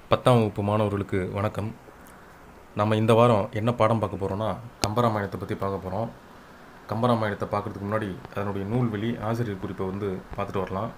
பத்தாம் வகுப்பு மாணவர்களுக்கு வணக்கம் நம்ம இந்த வாரம் என்ன பாடம் பார்க்க போகிறோம்னா கம்பராமாயணத்தை பற்றி பார்க்க போகிறோம் கம்பராமாயணத்தை பார்க்குறதுக்கு முன்னாடி அதனுடைய நூல்வெளி ஆசிரியர் குறிப்பை வந்து பார்த்துட்டு வரலாம்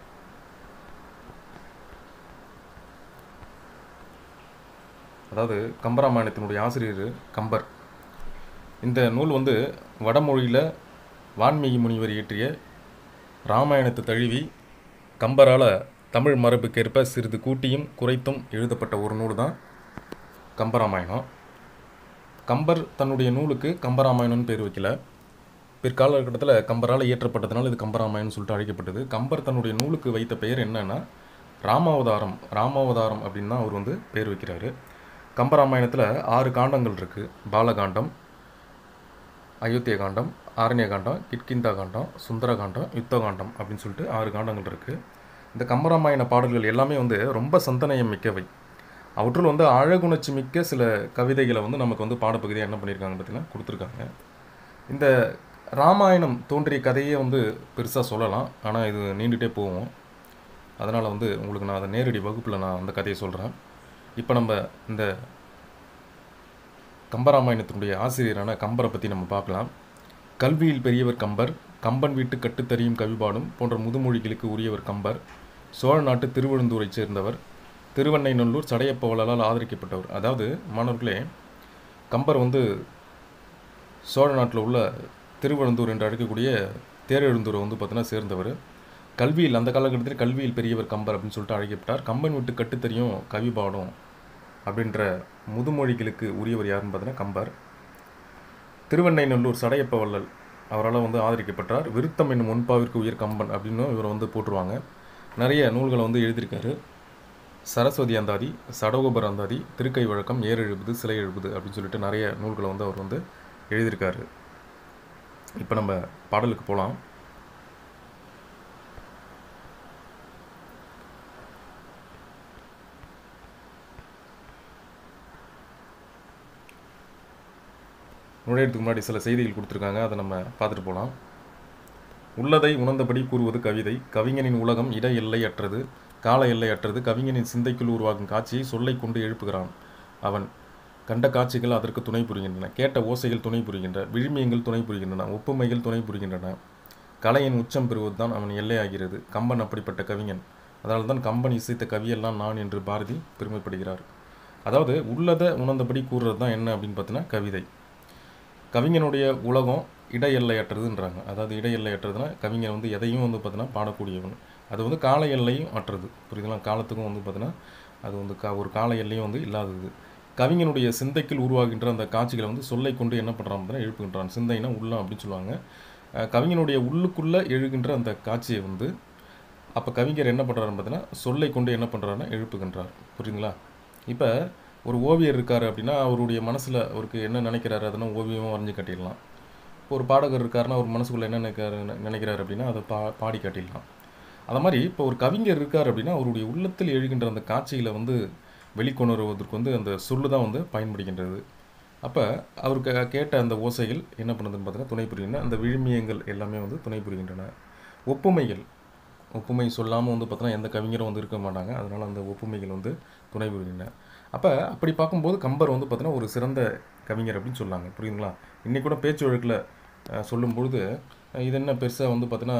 அதாவது கம்பராமாயணத்தினுடைய ஆசிரியர் கம்பர் இந்த நூல் வந்து வடமொழியில் வான்மீகி முனிவர் இயற்றிய ராமாயணத்தை தழுவி கம்பரால் தமிழ் மரபுக்கேற்ப சிறிது கூட்டியும் குறைத்தும் எழுதப்பட்ட ஒரு நூல் தான் கம்பராமாயணம் கம்பர் தன்னுடைய நூலுக்கு கம்பராமாயணம்னு பேர் வைக்கல பிற்காலகட்டத்தில் கம்பரால் இயற்றப்பட்டதுனால இது கம்பராமாயணம்னு சொல்லிட்டு அழைக்கப்பட்டது கம்பர் தன்னுடைய நூலுக்கு வைத்த பெயர் என்னன்னா ராமாவதாரம் ராமாவதாரம் அப்படின்னு தான் அவர் வந்து பேர் வைக்கிறாரு கம்பராமாயணத்தில் ஆறு காண்டங்கள் இருக்குது பாலகாண்டம் அயோத்திய காண்டம் ஆரண்ய காண்டம் கிட்கிந்தா காண்டம் சுந்தர காண்டம் யுத்த காண்டம் அப்படின்னு சொல்லிட்டு ஆறு காண்டங்கள் இருக்குது இந்த கம்பராமாயண பாடல்கள் எல்லாமே வந்து ரொம்ப சந்தனயம் மிக்கவை அவற்றுள் வந்து அழகுணர்ச்சி மிக்க சில கவிதைகளை வந்து நமக்கு வந்து பாடப்பகுதியாக என்ன பண்ணியிருக்காங்க பார்த்தீங்கன்னா கொடுத்துருக்காங்க இந்த ராமாயணம் தோன்றிய கதையே வந்து பெருசாக சொல்லலாம் ஆனால் இது நீண்டுகிட்டே போகும் அதனால் வந்து உங்களுக்கு நான் அதை நேரடி வகுப்பில் நான் அந்த கதையை சொல்கிறேன் இப்போ நம்ம இந்த கம்பராமாயணத்தினுடைய ஆசிரியரான கம்பரை பற்றி நம்ம பார்க்கலாம் கல்வியில் பெரியவர் கம்பர் கம்பன் வீட்டு கட்டுத்தறியும் கவிபாடும் போன்ற முதுமொழிகளுக்கு உரியவர் கம்பர் சோழ நாட்டு திருவழுந்தூரைச் சேர்ந்தவர் திருவண்ணைநல்லூர் சடையப்பவலால் ஆதரிக்கப்பட்டவர் அதாவது மாணவர்களே கம்பர் வந்து சோழ நாட்டில் உள்ள திருவழுந்தூர் என்று அழைக்கக்கூடிய தேரெழுந்தூரை வந்து பார்த்தீங்கன்னா சேர்ந்தவர் கல்வியில் அந்த காலகட்டத்தில் கல்வியில் பெரியவர் கம்பர் அப்படின்னு சொல்லிட்டு அழைக்கப்பட்டார் கம்பன் விட்டு கட்டுத்தறியும் கவிபாடும் அப்படின்ற முதுமொழிகளுக்கு உரியவர் யாருன்னு பார்த்தீங்கன்னா கம்பர் திருவெண்ணைநல்லூர் சடையப்ப வள்ளல் அவரால் வந்து ஆதரிக்கப்பட்டார் விருத்தம் என்னும் முன்பாவிற்கு உயிர் கம்பன் அப்படின்னு இவரை வந்து போட்டுருவாங்க நிறைய நூல்களை வந்து எழுதியிருக்காரு சரஸ்வதி அந்தாதி சடகோபர் அந்தாதி திருக்கை வழக்கம் ஏர் எழுபது சிலை எழுபது அப்படின்னு சொல்லிட்டு நிறைய நூல்களை வந்து அவர் வந்து எழுதியிருக்காரு இப்போ நம்ம பாடலுக்கு போகலாம் நுழையிறதுக்கு முன்னாடி சில செய்திகள் கொடுத்துருக்காங்க அதை நம்ம பார்த்துட்டு போகலாம் உள்ளதை உணர்ந்தபடி கூறுவது கவிதை கவிஞனின் உலகம் இட எல்லையற்றது கால எல்லையற்றது கவிஞனின் சிந்தைக்குள் உருவாகும் காட்சியை சொல்லை கொண்டு எழுப்புகிறான் அவன் கண்ட காட்சிகள் அதற்கு துணை புரிகின்றன கேட்ட ஓசைகள் துணை புரிகின்றன விழுமியங்கள் துணை புரிகின்றன ஒப்புமைகள் துணை புரிகின்றன கலையின் உச்சம் பெறுவதுதான் அவன் எல்லையாகிறது கம்பன் அப்படிப்பட்ட கவிஞன் அதனால தான் கம்பன் இசைத்த கவியெல்லாம் நான் என்று பாரதி பெருமைப்படுகிறார் அதாவது உள்ளதை உணர்ந்தபடி கூறுறது தான் என்ன அப்படின்னு பார்த்தீங்கன்னா கவிதை கவிஞனுடைய உலகம் இட எல்லையற்றதுன்றாங்க அதாவது இட எல்லையற்றதுன்னா கவிஞர் வந்து எதையும் வந்து பார்த்தீங்கன்னா பாடக்கூடியவன் அது வந்து கால எல்லையும் அற்றது புரியுதுங்களா காலத்துக்கும் வந்து பார்த்தீங்கன்னா அது வந்து கா ஒரு கால எல்லையும் வந்து இல்லாதது கவிஞனுடைய சிந்தைக்குள் உருவாகின்ற அந்த காட்சிகளை வந்து சொல்லை கொண்டு என்ன பண்ணுறான் பார்த்தீங்கன்னா எழுப்புகின்றான் சிந்தைனா உள்ளம் அப்படின்னு சொல்லுவாங்க அஹ் கவிஞனுடைய உள்ளுக்குள்ளே எழுகின்ற அந்த காட்சியை வந்து அப்போ கவிஞர் என்ன பண்ணுறாருன்னு பார்த்தீங்கன்னா சொல்லை கொண்டு என்ன பண்ணுறாருன்னா எழுப்புகின்றார் புரியுதுங்களா இப்போ ஒரு ஓவியர் இருக்கார் அப்படின்னா அவருடைய மனசில் அவருக்கு என்ன நினைக்கிறாரு அதெல்லாம் ஓவியமாக வரைஞ்சி காட்டிடலாம் இப்போ ஒரு பாடகர் இருக்காருன்னா அவர் மனசுக்குள்ளே என்ன நினைக்கிறாரு நினைக்கிறாரு அப்படின்னா அதை பா பாடி காட்டிடலாம் அது மாதிரி இப்போ ஒரு கவிஞர் இருக்கார் அப்படின்னா அவருடைய உள்ளத்தில் எழுகின்ற அந்த காட்சிகளை வந்து வெளிக்கொணருவதற்கு வந்து அந்த சொல்லு தான் வந்து பயன்படுகின்றது அப்போ அவருக்கு கேட்ட அந்த ஓசைகள் என்ன பண்ணுதுன்னு பார்த்தீங்கன்னா துணை புரிகின்றன அந்த விழுமியங்கள் எல்லாமே வந்து துணை புரிகின்றன ஒப்புமைகள் ஒப்புமை சொல்லாமல் வந்து பார்த்தோன்னா எந்த கவிஞரும் வந்து இருக்க மாட்டாங்க அதனால் அந்த ஒப்புமைகள் வந்து துணை புரிகின்றன அப்போ அப்படி பார்க்கும்போது கம்பர் வந்து பார்த்தீங்கன்னா ஒரு சிறந்த கவிஞர் அப்படின்னு சொன்னாங்க புரியுதுங்களா இன்றைக்கி கூட பேச்சு வழக்கில் அஹ், சொல்லும் பொழுது அஹ், இது என்ன பெருசாக வந்து பார்த்தீங்கன்னா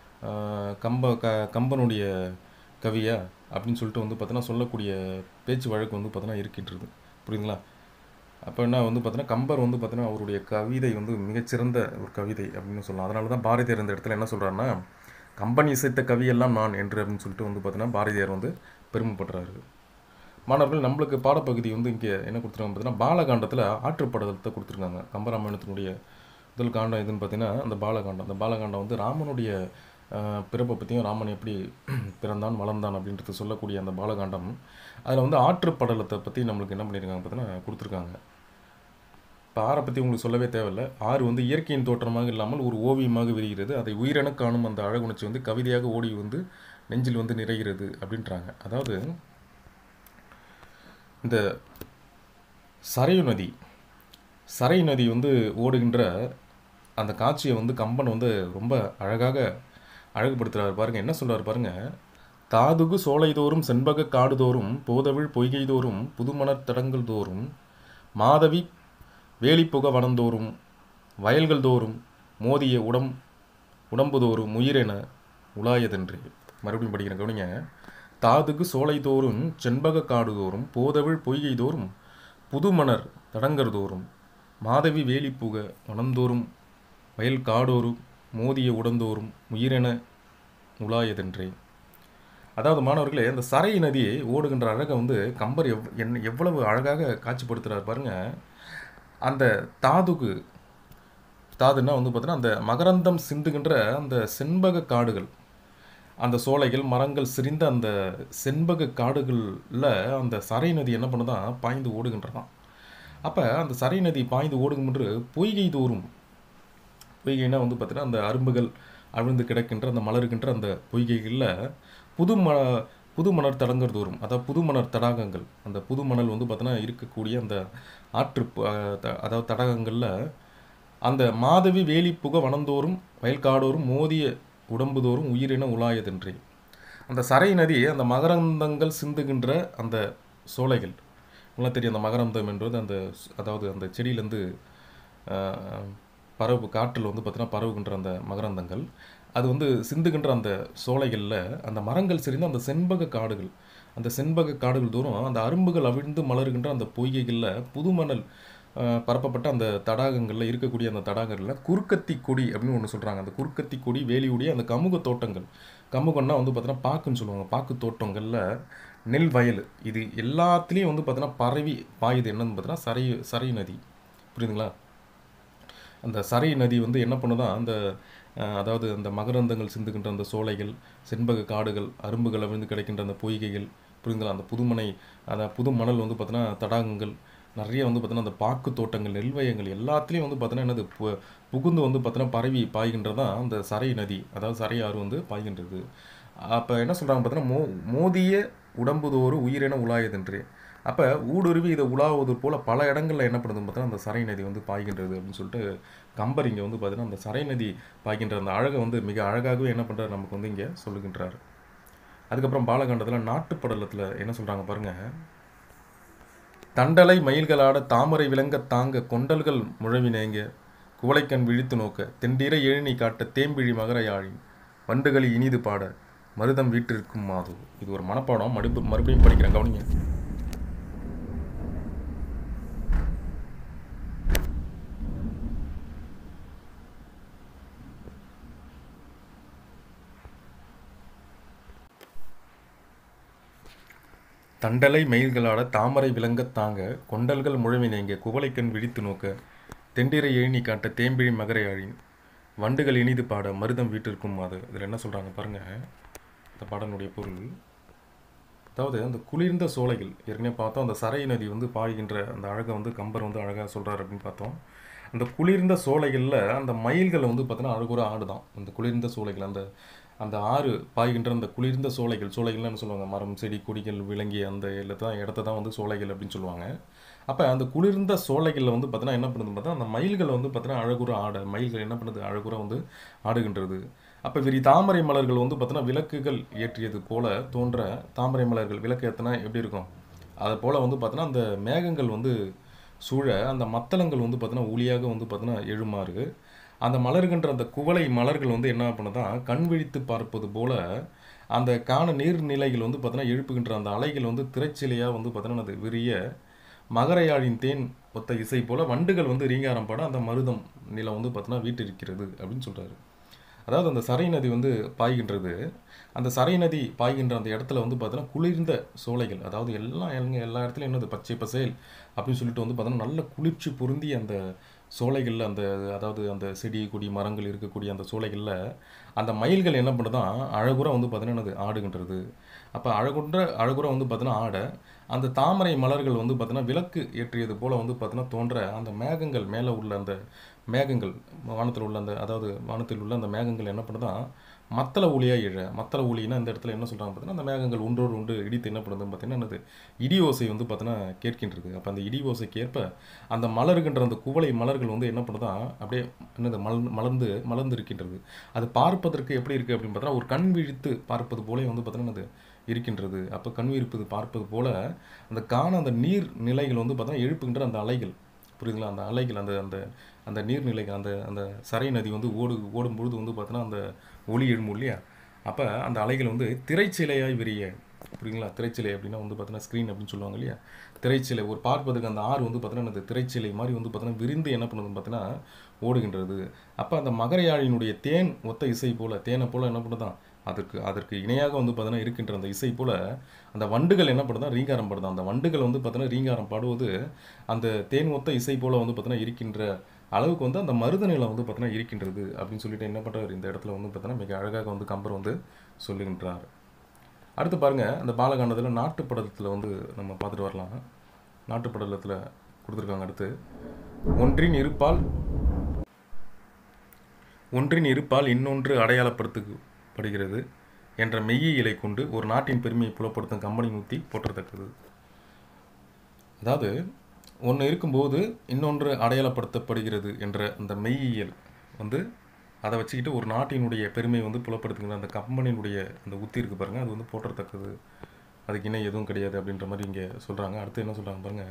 அஹ், கம்ப க கம்பனுடைய கவியா அப்படின்னு சொல்லிட்டு வந்து பார்த்தீங்கன்னா சொல்லக்கூடிய பேச்சு வழக்கு வந்து பார்த்தீங்கன்னா இருக்கின்றது புரியுதுங்களா அப்போ என்ன வந்து பார்த்தீங்கன்னா கம்பர் வந்து பார்த்தீங்கன்னா அவருடைய கவிதை வந்து மிகச்சிறந்த ஒரு கவிதை அப்படின்னு சொல்லலாம் அதனால தான் பாரதியார் இந்த இடத்துல என்ன சொல்கிறாருன்னா கம்பன் இசைத்த கவியெல்லாம் நான் என்று அப்படின்னு சொல்லிட்டு வந்து பார்த்தீங்கன்னா பாரதியார் வந்து பெருமைப்படுறாரு மாணவர்கள் நம்மளுக்கு பாடப்பகுதி வந்து இங்கே என்ன கொடுத்துருக்காங்க பார்த்தீங்கன்னா பாலகாண்டத்தில் ஆற்றுப்படலத்தை கொடுத்துருக்காங்க கம்பராமாயணத்தினுடைய முதல் காண்டம் எதுன்னு பார்த்தீங்கன்னா அந்த பாலகாண்டம் அந்த பாலகாண்டம் வந்து ராமனுடைய ஆஹ், பிறப்பை பற்றியும் ராமன் எப்படி பிறந்தான் வளர்ந்தான் அப்படின்றது சொல்லக்கூடிய அந்த பாலகாண்டம் அதில் வந்து ஆற்றுப்படலத்தை பற்றி நம்மளுக்கு என்ன பண்ணியிருக்காங்க பார்த்தீங்கன்னா கொடுத்துருக்காங்க இப்போ ஆறை பற்றி உங்களுக்கு சொல்லவே தேவையில்லை ஆறு வந்து இயற்கையின் தோற்றமாக இல்லாமல் ஒரு ஓவியமாக விரிகிறது அதை உயிரென காணும் அந்த அழகுணர்ச்சி வந்து கவிதையாக ஓடி வந்து நெஞ்சில் வந்து நிறைகிறது அப்படின்றாங்க அதாவது இந்த சரையு நதி சரையு நதி வந்து ஓடுகின்ற அந்த காட்சியை வந்து கம்பன் வந்து ரொம்ப அழகாக அழகுபடுத்துகிறாரு பாருங்க என்ன சொல்றாரு பாருங்க தாதுகு சோலைதோறும் செண்பக காடுதோறும் போதவிழ் பொய்கைதோறும் புதுமணர் தடங்கள் தோறும் மாதவி வேலிப்புக வனந்தோறும் வயல்கள் தோறும் மோதிய உடம் உடம்புதோறும் உயிரென உலாயதென்றே மறுபடியும் படிக்கிறேன் கவனிங்க தாதுகு சோலைதோறும் செண்பக காடுதோறும் போதவிழ் பொய்கை தோறும் புதுமணர் தடங்கர் தோறும் மாதவி வேலிப்புக வனந்தோறும் வயல் காடோறும் மோதிய உடந்தோறும் உயிரென உலாயதென்றே அதாவது மாணவர்களே அந்த சரை நதி ஓடுகின்ற அழகை வந்து கம்பர் எவ் என்ன எவ்வளவு அழகாக காட்சிப்படுத்துகிறார் பாருங்க அந்த தாதுகு தாதுன்னா வந்து பார்த்தீங்கன்னா அந்த மகரந்தம் சிந்துகின்ற அந்த செண்பக காடுகள் அந்த சோலைகள் மரங்கள் சிரிந்த அந்த செண்பக காடுகளில் அந்த சரை நதி என்ன பண்ணுதான் பாய்ந்து ஓடுகின்றதாம் அப்போ அந்த சரை நதி பாய்ந்து ஓடுகின்ற பொய்கை தோறும் பொய்கைனா வந்து பார்த்தீங்கன்னா அந்த அரும்புகள் அவிழ்ந்து கிடக்கின்ற அந்த மலருகின்ற அந்த பொய்கைகளில் புது ம புது மணர் தடங்கர் தோறும் அதாவது புது மணர் தடாகங்கள் அந்த புது மணல் வந்து பார்த்தீங்கன்னா இருக்கக்கூடிய அந்த ஆற்று ப- த- அதாவது தடாகங்களில் அந்த மாதவி வேலிப்புக வனந்தோறும் வயல்காடோறும் மோதிய உடம்புதோறும் உயிரின உலாயதென்றே அந்த சரை நதி அந்த மகரந்தங்கள் சிந்துகின்ற அந்த சோலைகள் உங்களுக்கு தெரியும் அந்த மகரந்தம் என்பது அந்த ஸ்- அதாவது அந்த செடியிலேருந்து பரவு காற்றில் வந்து பார்த்தீங்கன்னா பரவுகின்ற அந்த மகரந்தங்கள் அது வந்து சிந்துகின்ற அந்த சோலைகளில் அந்த மரங்கள் செறிந்த அந்த செண்பக காடுகள் அந்த செண்பக காடுகள் தூரம் அந்த அரும்புகள் அவிழ்ந்து மலருகின்ற அந்த பொய்கைகளில் புதுமணல் அஹ், பரப்பப்பட்ட அந்த தடாகங்களில் இருக்கக்கூடிய அந்த தடாகங்களில் குறுக்கத்தி கொடி அப்படின்னு ஒன்று சொல்கிறாங்க அந்த குறுக்கத்தி கொடி வேலியுடைய அந்த கமுக தோட்டங்கள் கமுகம்னா வந்து பார்த்தீங்கன்னா பாக்குன்னு சொல்லுவாங்க பாக்கு தோட்டங்களில் நெல் வயல் இது எல்லாத்துலேயும் வந்து பார்த்தீங்கன்னா பரவி பாயுது என்னன்னு பார்த்தீங்கன்னா சரை சரை நதி புரியுதுங்களா அந்த சரை நதி வந்து என்ன பண்ணுதான் அந்த அஹ், அதாவது அந்த மகரந்தங்கள் சிந்துகின்ற அந்த சோலைகள் செண்பக காடுகள் அரும்புகள் அவிழ்ந்து கிடைக்கின்ற அந்த பொய்கைகள் புரியுதுங்களா அந்த புதுமனை அந்த புது மணல் வந்து பார்த்தீங்கன்னா தடாகங்கள் நிறைய வந்து பார்த்தீங்கன்னா அந்த பாக்கு தோட்டங்கள் நெல்வயங்கள் எல்லாத்துலேயும் வந்து பார்த்தீங்கன்னா என்னது பு- புகுந்து வந்து பார்த்தீங்கன்னா பரவி பாய்கின்றதான் அந்த சரை நதி அதாவது சரை ஆறு வந்து பாய்கின்றது அப்போ என்ன சொல்கிறாங்க பார்த்தீங்கன்னா மோ மோதிய உடம்புதோறு உயிரென உலாயதென்று அப்போ ஊடுருவி இதை உலாவுவது போல் பல இடங்களில் என்ன பண்ணுதுன்னு பார்த்தீங்கன்னா அந்த சரை நதி வந்து பாய்கின்றது அப்படின்னு சொல்லிட்டு கம்பர் இங்கே வந்து பார்த்தீங்கன்னா அந்த சரை நதி பாய்கின்ற அந்த அழகை வந்து மிக அழகாகவே என்ன பண்ணுறாரு நமக்கு வந்து இங்கே சொல்லுகின்றார் அதுக்கப்புறம் பாலகாண்டத்தில் நாட்டுப்படலத்தில் என்ன சொல்கிறாங்க பாருங்கள் தண்டலை மயில்களாட தாமரை விளங்கத் தாங்க கொண்டல்கள் முழவினேங்க குவளைக்கண் விழித்து நோக்க தெண்டிர எழுநி காட்ட தேம்பிழி மகரையாழி வண்டுகளி இனிது பாட மருதம் வீட்டிற்கும் மாது இது ஒரு மனப்பாடம் மறுப மறுபடியும் படிக்கிறேன் கவனிங்க தண்டலை மயில்களாட தாமரை விளங்கத் தாங்க கொண்டல்கள் முழவினேங்க குவளைக்கண் விழித்து நோக்க தெண்டிரை எழுநி காட்ட தேம்பிழி மகரையாழின் வண்டுகள் இனிது பாட மருதம் வீட்டிற்கும் மாது இதில் என்ன சொல்கிறாங்க பாருங்கள் இந்த பாடனுடைய பொருள் அதாவது அந்த குளிர்ந்த சோலைகள் ஏற்கனவே பார்த்தோம் அந்த சரை நதி வந்து பாய்கின்ற அந்த அழகை வந்து கம்பர் வந்து அழகாக சொல்கிறார் அப்படின்னு பார்த்தோம் அந்த குளிர்ந்த சோலைகளில் அந்த மயில்கள் வந்து பார்த்தீங்கன்னா அழகுற ஆடுதான் அந்த குளிர்ந்த சோலைகள் அந்த அந்த ஆறு பாய்கின்ற அந்த குளிர்ந்த சோலைகள் சோலைகள்னு என்ன சொல்லுவாங்க மரம் செடி கொடிகள் விலங்கி அந்த இடத்த தான் இடத்த தான் வந்து சோலைகள் அப்படின்னு சொல்லுவாங்க அப்போ அந்த குளிர்ந்த சோலைகளில் வந்து பார்த்தீங்கன்னா என்ன பண்ணுதுன்னு பார்த்தா அந்த மயில்கள் வந்து பார்த்தீங்கன்னா அழகுற ஆட மயில்கள் என்ன பண்ணுது அழகுற வந்து ஆடுகின்றது அப்போ விரி தாமரை மலர்கள் வந்து பார்த்தீங்கன்னா விளக்குகள் ஏற்றியது போல தோன்ற தாமரை மலர்கள் விளக்கு ஏற்றினா எப்படி இருக்கும் அது போல் வந்து பார்த்தீங்கன்னா அந்த மேகங்கள் வந்து சூழ அந்த மத்தளங்கள் வந்து பார்த்தீங்கன்னா ஒளியாக வந்து பார்த்தீங்கன்னா எழுமாறு அந்த மலர்கின்ற அந்த குவளை மலர்கள் வந்து என்ன பண்ணுதான் கண் விழித்து பார்ப்பது போல அந்த காண நீர்நிலைகள் வந்து பார்த்தீங்கன்னா எழுப்புகின்ற அந்த அலைகள் வந்து திரைச்சிலையாக வந்து பார்த்தீங்கன்னா அது விரிய மகரையாழின் தேன் ஒத்த இசை போல வண்டுகள் வந்து ரீங்காரம் பாட அந்த மருதம் நிலம் வந்து பார்த்தீங்கன்னா வீட்டிருக்கிறது அப்படின்னு சொல்றாரு அதாவது அந்த சரை நதி வந்து பாய்கின்றது அந்த சரை நதி பாய்கின்ற அந்த இடத்துல வந்து பார்த்தீங்கன்னா குளிர்ந்த சோலைகள் அதாவது எல்லா எங்க எல்லா இடத்துலையும் என்னது பச்சை பசேல் அப்படின்னு சொல்லிட்டு வந்து பார்த்தீங்கன்னா நல்ல குளிர்ச்சி பொருந்தி அந்த சோலைகளில் அந்த அதாவது அந்த செடி கொடி மரங்கள் இருக்கக்கூடிய அந்த சோலைகளில் அந்த மயில்கள் என்ன பண்ணுதான் அழகுற வந்து பார்த்தீங்கன்னா என்னது ஆடுகின்றது அப்போ அழகுன்ற அழகுற வந்து பார்த்தீங்கன்னா ஆட அந்த தாமரை மலர்கள் வந்து பார்த்தீங்கன்னா விளக்கு ஏற்றியது போல வந்து பார்த்தீங்கன்னா தோன்ற அந்த மேகங்கள் மேலே உள்ள அந்த மேகங்கள் வானத்தில் உள்ள அந்த அதாவது வானத்தில் உள்ள அந்த மேகங்கள் என்ன பண்ணுதான் மத்தள ஒளியா எழ மத்தள ஒளின்னா இந்த இடத்துல என்ன சொல்கிறாங்க பார்த்தீங்கன்னா அந்த மேகங்கள் ஒன்றோடு ஒன்று இடித்து என்ன பண்ணுதுன்னு பார்த்தீங்கன்னா என்னது இடி ஓசை வந்து பார்த்தீங்கன்னா கேட்கின்றது அப்போ அந்த இடி ஓசைக்கு ஏற்ப அந்த மலருகின்ற அந்த குவளை மலர்கள் வந்து என்ன பண்ணுதா அப்படியே என்னது மல் மலர்ந்து மலர்ந்து இருக்கின்றது அது பார்ப்பதற்கு எப்படி இருக்குது அப்படின்னு பார்த்தா ஒரு கண் விழித்து பார்ப்பது போல வந்து பார்த்தீங்கன்னா அது இருக்கின்றது அப்போ கண் விழிப்பது பார்ப்பது போல அந்த காண அந்த நீர் நிலைகள் வந்து பார்த்தீங்கன்னா எழுப்புகின்ற அந்த அலைகள் புரியுதுங்களா அந்த அலைகள் அந்த அந்த அந்த நீர்நிலைகள் அந்த அந்த சரை நதி வந்து ஓடு ஓடும் பொழுது வந்து பார்த்தீங்கன்னா அந்த ஒளி எழும்பும் இல்லையா அப்போ அந்த அலைகள் வந்து திரைச்சிலையாய் விரிய புரியுங்களா திரைச்சிலை அப்படின்னா வந்து பார்த்தீங்கன்னா ஸ்க்ரீன் அப்படின்னு சொல்லுவாங்க இல்லையா திரைச்சிலை ஒரு பார்ப்பதுக்கு அந்த ஆறு வந்து பார்த்தீங்கன்னா அந்த திரைச்சிலை மாதிரி வந்து பார்த்தீங்கன்னா விரிந்து என்ன பண்ணுதுன்னு பார்த்தீங்கன்னா ஓடுகின்றது அப்போ அந்த மகரையாழினுடைய தேன் ஒத்த இசை போல தேனை போல என்ன பண்ணுதான் அதற்கு அதற்கு இணையாக வந்து பார்த்தீங்கன்னா இருக்கின்ற அந்த இசை போல அந்த வண்டுகள் என்ன பண்ணுதா ரீங்காரம் பாடுதான் அந்த வண்டுகள் வந்து பார்த்தீங்கன்னா ரீங்காரம் பாடுவது அந்த தேன் ஒத்த இசை போல வந்து பார்த்தீங்கன்னா இருக்கின்ற அளவுக்கு வந்து அந்த மருத நிலம் வந்து பார்த்தீங்கன்னா இருக்கின்றது அப்படின்னு சொல்லிட்டு என்ன பண்ணுறாரு இந்த இடத்துல வந்து பார்த்தீங்கன்னா மிக அழகாக வந்து கம்பர் வந்து சொல்லுகின்றார் அடுத்து பாருங்க அந்த பாலகாண்டத்தில் நாட்டுப்படலத்தில் வந்து நம்ம பார்த்துட்டு வரலாம் நாட்டுப்படலத்தில் கொடுத்துருக்காங்க அடுத்து ஒன்றின் இருப்பால் ஒன்றின் இருப்பால் இன்னொன்று அடையாளப்படுத்தப்படுகிறது என்ற மெய்யியலை கொண்டு ஒரு நாட்டின் பெருமையை புலப்படுத்தும் கம்பெனி நூத்தி போற்றத்தக்கது அதாவது ஒன்று இருக்கும்போது இன்னொன்று அடையாளப்படுத்தப்படுகிறது என்ற அந்த மெய்யியல் வந்து அதை வச்சுக்கிட்டு ஒரு நாட்டினுடைய பெருமையை வந்து புலப்படுத்துகிற அந்த கம்பெனியினுடைய அந்த உத்தி இருக்கு பாருங்க அது வந்து போற்றத்தக்கது அதுக்கு இணை எதுவும் கிடையாது அப்படின்ற மாதிரி இங்கே சொல்கிறாங்க அடுத்து என்ன சொல்கிறாங்க பாருங்க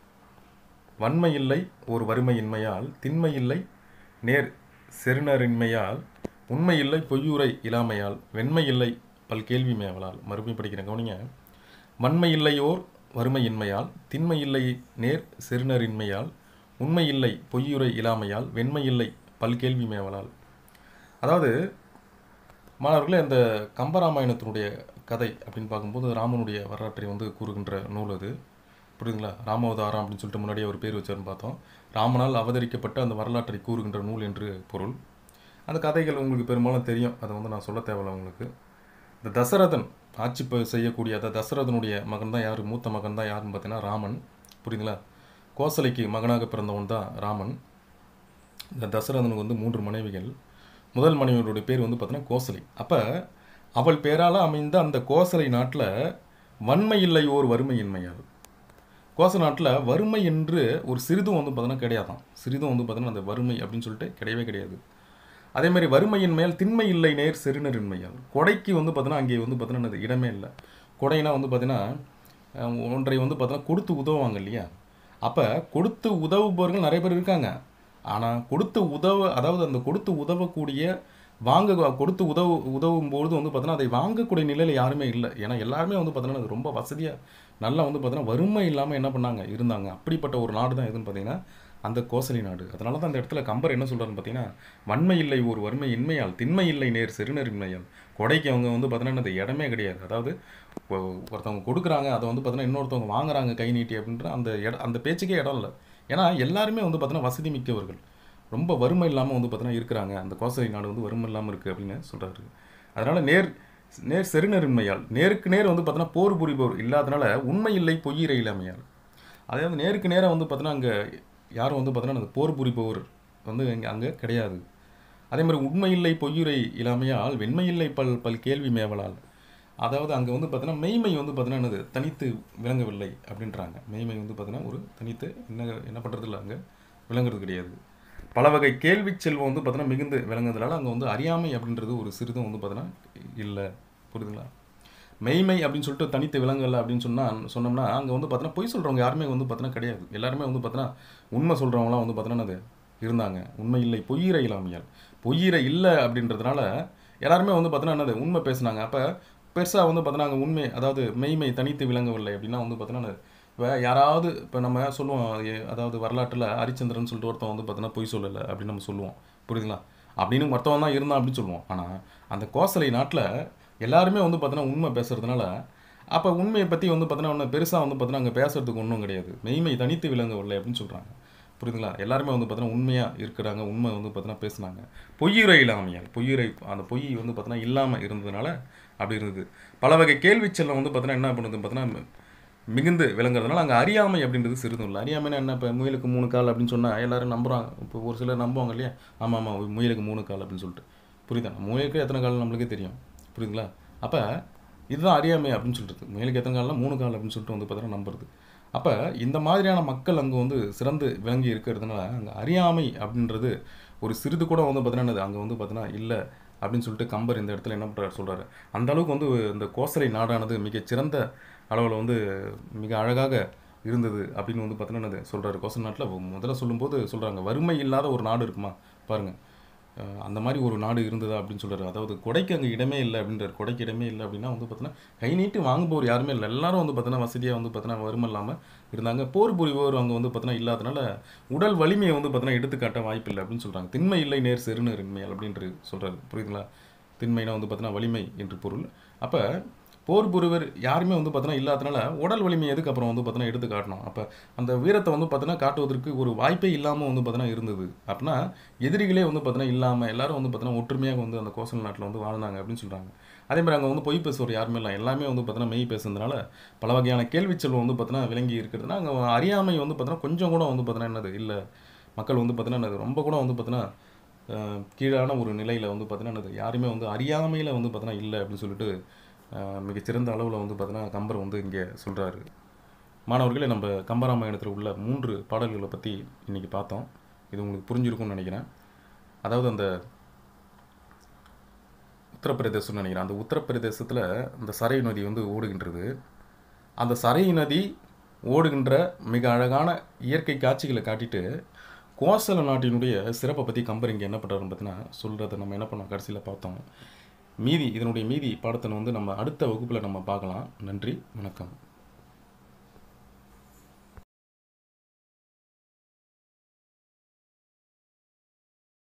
வன்மை இல்லை ஒரு வறுமையின்மையால் திண்மை இல்லை நேர் செருணரின்மையால் உண்மை இல்லை பொய்யுரை இல்லாமையால் வெண்மை இல்லை பல் கேள்வி மேவலால் மறுபடியும் படிக்கிறேன் கவனிங்க வன்மை இல்லையோர் வறுமையின்மையால் திண்மை இல்லை நேர் செருணரின்மையால் உண்மை இல்லை பொய்யுரை இல்லாமையால் வெண்மை இல்லை பல்கேள்வி மேவலால் அதாவது மாணவர்களே இந்த கம்பராமாயணத்தினுடைய கதை அப்படின்னு பார்க்கும்போது ராமனுடைய வரலாற்றை வந்து கூறுகின்ற நூல் அது புரியுதுங்களா ராமாவதாரம் அப்படின்னு சொல்லிட்டு முன்னாடியே ஒரு பேர் வச்சாருன்னு பார்த்தோம் ராமனால் அவதரிக்கப்பட்ட அந்த வரலாற்றை கூறுகின்ற நூல் என்று பொருள் அந்த கதைகள் உங்களுக்கு பெரும்பாலும் தெரியும் அதை வந்து நான் சொல்ல தேவையில்ல உங்களுக்கு இந்த தசரதன் ஆட்சி ப- செய்யக்கூடிய அந்த தசரதனுடைய மகன் தான் யார் மூத்த மகன் தான் யாருன்னு பார்த்தீங்கன்னா ராமன் புரியுதுங்களா கோசலைக்கு மகனாக பிறந்தவன் தான் ராமன் இந்த தசரதனுக்கு வந்து மூன்று மனைவிகள் முதல் மனைவியோட பேர் வந்து பார்த்தீங்கன்னா கோசலை அப்போ அவள் பேரால் அமைந்த அந்த கோசலை நாட்டில் வன்மை இல்லை ஓர் வறுமையின்மையால் கோச நாட்டில் வறுமை என்று ஒரு சிறிதும் வந்து பார்த்தீங்கன்னா கிடையாதான் சிறிதும் வந்து பார்த்தீங்கன்னா அந்த வறுமை அப்படின்னு சொல்லிட்டு கிடையவே கிடையாது அதே மாதிரி வறுமையின் மேல் திண்மை இல்லை நேர் செருணரின்மையால் கொடைக்கு வந்து பார்த்தீங்கன்னா அங்கே வந்து பார்த்தீங்கன்னா அது இடமே இல்லை கொடைனா வந்து பார்த்தீங்கன்னா அஹ், ஒன்றை வந்து பார்த்தீங்கன்னா கொடுத்து உதவுவாங்க இல்லையா அப்போ கொடுத்து உதவுபவர்கள் நிறைய பேர் இருக்காங்க ஆனால் கொடுத்து உதவ அதாவது அந்த கொடுத்து உதவக்கூடிய வாங்க கொடுத்து உதவு உதவும் பொழுது வந்து பார்த்தீங்கன்னா அதை வாங்கக்கூடிய நிலையில் யாருமே இல்லை ஏன்னா எல்லாருமே வந்து பார்த்தீங்கன்னா அது ரொம்ப வசதியாக நல்லா வந்து பார்த்தீங்கன்னா வறுமை இல்லாமல் என்ன பண்ணாங்க இருந்தாங்க அப்படிப்பட்ட ஒரு நாடு தான் எதுன்னு பார்த்தீங்கன்னா அந்த கோசலி நாடு அதனால தான் அந்த இடத்துல கம்பர் என்ன சொல்றாருன்னு பார்த்தீங்கன்னா வன்மை இல்லை ஒரு வறுமை இன்மையால் திண்மை இல்லை நேர் செருணரின்மையால் கொடைக்கு அவங்க வந்து பார்த்தீங்கன்னா அந்த இடமே கிடையாது அதாவது ஒ- ஒருத்தவங்க கொடுக்குறாங்க அதை வந்து பார்த்தீங்கன்னா இன்னொருத்தவங்க வாங்குறாங்க கை நீட்டி அப்படின்ற அந்த இட அந்த பேச்சுக்கே இடம் இல்லை ஏன்னா எல்லாருமே வந்து பார்த்தீங்கன்னா வசதி மிக்கவர்கள் ரொம்ப வறுமை இல்லாமல் வந்து பார்த்தீங்கன்னா இருக்கிறாங்க அந்த கோசலை நாடு வந்து வறுமை இல்லாமல் இருக்குது அப்படின்னு சொல்கிறாரு அதனால் நேர் நேர் செருணரின்மையால் நேருக்கு நேர் வந்து பார்த்தீங்கன்னா போர் புரிபவர் இல்லாதனால உண்மை இல்லை பொய்யிரை இல்லாமையால் அதாவது நேருக்கு நேராக வந்து பார்த்தீங்கன்னா அங்கே யாரும் வந்து பார்த்தீங்கன்னா அந்த போர் புரிபவர் வந்து இங்கே அங்கே கிடையாது அதே மாதிரி உண்மை இல்லை பொய்யுரை இல்லாமையால் வெண்மை இல்லை பல் பல் கேள்வி மேவலால் அதாவது அங்கே வந்து பார்த்தீங்கன்னா மெய்மை வந்து பார்த்தீங்கன்னா என்னது தனித்து விளங்கவில்லை அப்படின்றாங்க மெய்மை வந்து பார்த்தீங்கன்னா ஒரு தனித்து என்ன என்ன பண்ணுறது இல்லை அங்கே விளங்குறது கிடையாது பல வகை கேள்வி செல்வம் வந்து பார்த்தீங்கன்னா மிகுந்து விளங்குறதுனால அங்கே வந்து அறியாமை அப்படின்றது ஒரு சிறிதும் வந்து பார்த்தீங்கன்னா இல்லை புரியுதுங்களா மெய்மை அப்படின்னு சொல்லிட்டு தனித்து விலங்கல்ல அப்படின்னு சொன்னால் சொன்னோம்னா அங்கே வந்து பார்த்தீங்கன்னா பொய் சொல்கிறவங்க யாருமே வந்து பார்த்தீங்கன்னா கிடையாது எல்லாருமே வந்து பார்த்தீங்கன்னா உண்மை சொல்கிறவங்களாம் வந்து பார்த்தீங்கன்னா அது இருந்தாங்க உண்மை இல்லை பொய்யிரை இல்லாமையால் பொய்யிரை இல்லை அப்படின்றதுனால எல்லாருமே வந்து பார்த்தீங்கன்னா என்னது உண்மை பேசுனாங்க அப்போ பெருசாக வந்து பார்த்தீங்கன்னா அங்கே உண்மை அதாவது மெய்மை தனித்து விளங்கவில்லை அப்படின்னா வந்து பார்த்தீங்கன்னா இப்போ யாராவது இப்போ நம்ம சொல்லுவோம் எ- அதாவது வரலாற்றில் ஹரிச்சந்திரன் சொல்லிட்டு ஒருத்தன் வந்து பார்த்தீங்கன்னா பொய் சொல்லலை அப்படின்னு நம்ம சொல்லுவோம் புரியுதுங்களா அப்படின்னு ஒருத்தவன் தான் இருந்தான் அப்படின்னு சொல்லுவோம் ஆனால் அந்த கோசலை நாட்டில் எல்லாருமே வந்து பார்த்தீங்கன்னா உண்மை பேசுறதுனால அப்போ உண்மையை பற்றி வந்து பார்த்தீங்கன்னா ஒன்று பெருசாக வந்து பார்த்தீங்கன்னா அங்கே பேசுறதுக்கு ஒன்றும் கிடையாது மெய்மை தனித்து விளங்கவில்லை அப்படின்னு சொல்கிறாங்க புரியுதுங்களா எல்லாருமே வந்து பார்த்தீங்கன்னா உண்மையாக இருக்கிறாங்க உண்மை வந்து பார்த்தீங்கன்னா பேசுனாங்க பொய்யுரை இல்லாமையால் பொய்யுரை அந்த பொய் வந்து பார்த்தீங்கன்னா இல்லாமல் இருந்ததுனால அப்படி இருந்தது பல வகை கேள்வி செல்லம் வந்து பார்த்தீங்கன்னா என்ன பண்ணுது பார்த்தீங்கன்னா மிகுந்து விளங்குறதுனால அங்கே அறியாமை அப்படின்றது சிறிதும் இல்லை அறியாமைன்னா என்ன இப்போ முயலுக்கு மூணு கால் அப்படின்னு சொன்னால் எல்லாரும் நம்புறாங்க இப்போ ஒரு சிலர் நம்புவாங்க இல்லையா ஆமாம் ஆமாம் முயலுக்கு மூணு கால் அப்படின்னு சொல்லிட்டு புரியுதா முயலுக்கு எத்தனை கால் நம்மளுக்கே தெரியும் புரியுதுங்களா அப்போ இதுதான் அறியாமை அப்படின்னு சொல்கிறது முயலுக்கு எத்தனை கால்னா மூணு கால் அப்படின்னு சொல்லிட்டு வந்து பார்த்தீங்கன்னா நம்புறது அப்போ இந்த மாதிரியான மக்கள் அங்கே வந்து சிறந்து விளங்கி இருக்கிறதுனால அங்கே அறியாமை அப்படின்றது ஒரு சிறிது கூட வந்து பார்த்தீங்கன்னா அங்கே வந்து பார்த்தீங்கன்னா இல்லை அப்படின்னு சொல்லிட்டு கம்பர் இந்த இடத்துல என்ன பண்ணுறாரு சொல்கிறாரு அந்த அளவுக்கு வந்து இந்த கோசலை நாடானது மிகச் சிறந்த அளவில் வந்து மிக அழகாக இருந்தது அப்படின்னு வந்து பார்த்தீங்கன்னா சொல்கிறாரு கோசல் நாட்டில் முதல்ல சொல்லும்போது சொல்கிறாங்க வறுமை இல்லாத ஒரு நாடு இருக்குமா பாருங்கள் அஹ் அந்த மாதிரி ஒரு நாடு இருந்ததா அப்படின்னு சொல்றாரு அதாவது கொடைக்கு அங்கே இடமே இல்லை அப்படின்றாரு கொடைக்கு இடமே இல்லை அப்படின்னா வந்து பார்த்தீங்கன்னா கை நீட்டி வாங்குபவர் யாருமே இல்லை எல்லாரும் வந்து பார்த்தீங்கன்னா வசதியாக வந்து பார்த்தீங்கன்னா வறுமை இல்லாமல் இருந்தாங்க போர் புரிவோர் அங்கே வந்து பார்த்தீங்கன்னா இல்லாதனால உடல் வலிமையை வந்து பார்த்தீங்கன்னா எடுத்துக்காட்ட வாய்ப்பு இல்லை அப்படின்னு சொல்கிறாங்க திண்மை இல்லை நேர் செருநரின்மையால் அப்படின்ட்டு சொல்கிறாரு புரியுதுங்களா திண்மைனா வந்து பார்த்தீங்கன்னா வலிமை என்று பொருள் அப்போ போர் புரிவர் யாருமே வந்து பார்த்தீங்கன்னா இல்லாதனால உடல் வலிமை எதுக்கு அப்புறம் வந்து பார்த்தீங்கன்னா எடுத்து காட்டணும் அப்போ அந்த வீரத்தை வந்து பார்த்தீங்கன்னா காட்டுவதற்கு ஒரு வாய்ப்பே இல்லாமல் வந்து பார்த்தீங்கன்னா இருந்தது அப்படின்னா எதிரிகளே வந்து பார்த்தீங்கன்னா இல்லாமல் எல்லாரும் வந்து பார்த்தீங்கன்னா ஒற்றுமையாக வந்து அந்த கோசல் நாட்டில் வந்து வாழ்ந்தாங்க அப்படின்னு சொல்கிறாங்க அதே மாதிரி அங்கே வந்து பொய் பேசுவோர் யாருமே இல்லை எல்லாமே வந்து பார்த்தீங்கன்னா மெய் பேசுனதுனால பல வகையான கேள்வி செல்வம் வந்து பார்த்தீங்கன்னா விளங்கி இருக்கிறதுனா அங்கே அறியாமை வந்து பார்த்தீங்கன்னா கொஞ்சம் கூட வந்து பார்த்தீங்கன்னா என்னது இல்லை மக்கள் வந்து பார்த்தீங்கன்னா என்னது ரொம்ப கூட வந்து பார்த்தீங்கன்னா அஹ், கீழான ஒரு நிலையில் வந்து பார்த்தீங்கன்னா என்னது யாருமே வந்து அறியாமையில் வந்து பார்த்தீங்கன்னா இல்லை அப்படின்னு சொல்லிட்டு அஹ், மிகச்சிறந்த அளவில் வந்து பார்த்தீங்கன்னா கம்பர் வந்து இங்கே சொல்கிறாரு மாணவர்களே நம்ம கம்பராமாயணத்தில் உள்ள மூன்று பாடல்களை பற்றி இன்றைக்கி பார்த்தோம் இது உங்களுக்கு புரிஞ்சிருக்கும்னு நினைக்கிறேன் அதாவது அந்த உத்தரப்பிரதேசம்னு நினைக்கிறேன் அந்த உத்தரப்பிரதேசத்தில் அந்த சரை நதி வந்து ஓடுகின்றது அந்த சரை நதி ஓடுகின்ற மிக அழகான இயற்கை காட்சிகளை காட்டிட்டு கோசல நாட்டினுடைய சிறப்பை பற்றி கம்பர் இங்கே என்ன பண்ணுறாருன்னு பார்த்தீங்கன்னா சொல்கிறத நம்ம என்ன பண்ணோம் கடைசியில் பார்த்தோம் மீதி இதனுடைய மீதி பாடத்தை வந்து நம்ம அடுத்த வகுப்பில் நம்ம பார்க்கலாம் நன்றி வணக்கம்